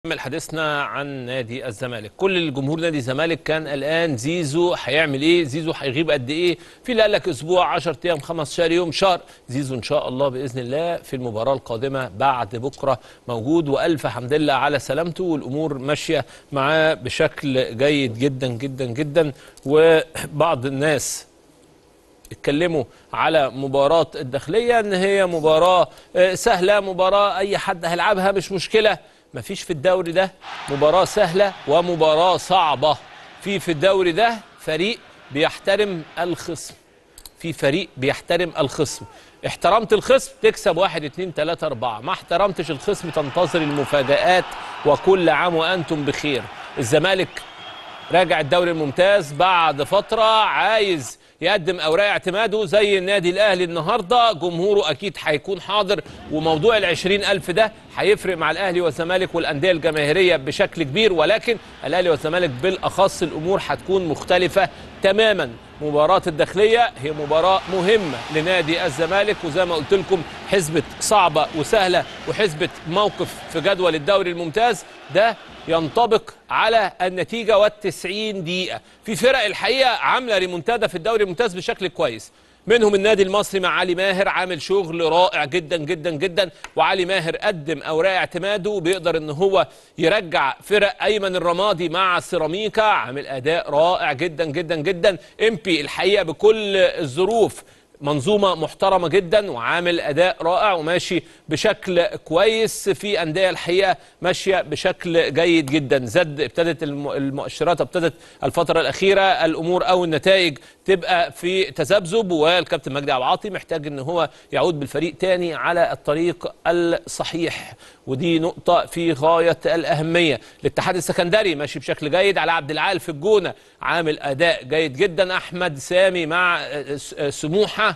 نكمل حديثنا عن نادي الزمالك كل الجمهور نادي الزمالك كان قلقان زيزو هيعمل ايه زيزو هيغيب قد ايه في اللي قال لك اسبوع 10 ايام 15 يوم شهر زيزو ان شاء الله باذن الله في المباراه القادمه بعد بكره موجود والف حمد لله على سلامته والامور ماشيه معاه بشكل جيد جدا جدا جدا وبعض الناس اتكلموا على مباراة الداخلية ان هي مباراة آه، سهلة مباراة اي حد هيلعبها مش مشكلة مفيش في الدوري ده مباراة سهلة ومباراة صعبة في في الدوري ده فريق بيحترم الخصم في فريق بيحترم الخصم احترمت الخصم تكسب واحد اتنين تلاتة اربعة ما احترمتش الخصم تنتظر المفاجآت وكل عام وانتم بخير الزمالك راجع الدوري الممتاز بعد فترة عايز يقدم أوراق اعتماده زي النادي الأهلي النهاردة جمهوره أكيد هيكون حاضر وموضوع العشرين ألف ده هيفرق مع الأهلي والزمالك والأندية الجماهيرية بشكل كبير ولكن الأهلي والزمالك بالأخص الأمور هتكون مختلفة تماما مباراة الداخلية هي مباراة مهمة لنادي الزمالك وزي ما قلت لكم حسبة صعبة وسهلة وحسبة موقف في جدول الدوري الممتاز ده ينطبق على النتيجة والتسعين دقيقة في فرق الحقيقة عاملة ريمونتادا في الدوري الممتاز بشكل كويس منهم النادي المصري مع علي ماهر عامل شغل رائع جدا جدا جدا وعلي ماهر قدم اوراق اعتماده وبيقدر ان هو يرجع فرق ايمن الرمادي مع سيراميكا عامل اداء رائع جدا جدا جدا امبي الحقيقه بكل الظروف منظومه محترمه جدا وعامل اداء رائع وماشي بشكل كويس في انديه الحقيقه ماشيه بشكل جيد جدا زد ابتدت الم- المؤشرات ابتدت الفتره الاخيره الامور او النتائج تبقى في تذبذب والكابتن مجدي عبد العاطي محتاج ان هو يعود بالفريق تاني على الطريق الصحيح ودي نقطة في غاية الأهمية الاتحاد السكندري ماشي بشكل جيد على عبد العال في الجونة عامل أداء جيد جدا أحمد سامي مع آه، س- آه، سموحة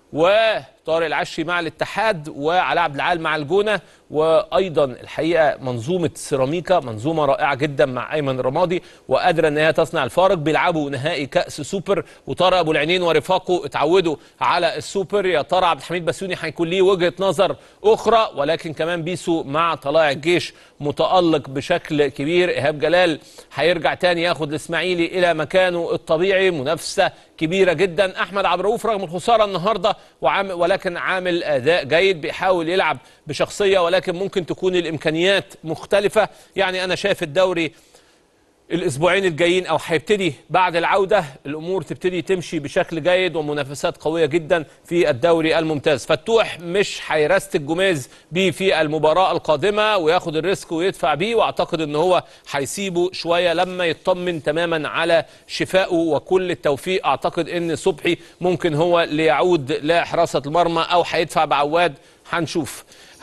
وطارق العشي مع الاتحاد وعلى عبد العال مع الجونه وايضا الحقيقه منظومه سيراميكا منظومه رائعه جدا مع ايمن رمادي وقادره ان هي تصنع الفارق بيلعبوا نهائي كاس سوبر وطارق ابو العينين ورفاقه اتعودوا على السوبر يا ترى عبد الحميد بسيوني هيكون ليه وجهه نظر اخرى ولكن كمان بيسو مع طلائع الجيش متالق بشكل كبير ايهاب جلال هيرجع تاني ياخد الاسماعيلي الى مكانه الطبيعي منافسه كبيره جدا احمد عبد الرؤوف رغم الخساره النهارده وعام ولكن عامل اداء جيد بيحاول يلعب بشخصيه ولكن ممكن تكون الامكانيات مختلفه يعني انا شايف الدوري الاسبوعين الجايين او هيبتدي بعد العوده الامور تبتدي تمشي بشكل جيد ومنافسات قويه جدا في الدوري الممتاز فتوح مش هيرست الجماز بيه في المباراه القادمه وياخد الريسك ويدفع بيه واعتقد ان هو هيسيبه شويه لما يطمن تماما على شفائه وكل التوفيق اعتقد ان صبحي ممكن هو اللي يعود لحراسه المرمى او هيدفع بعواد هنشوف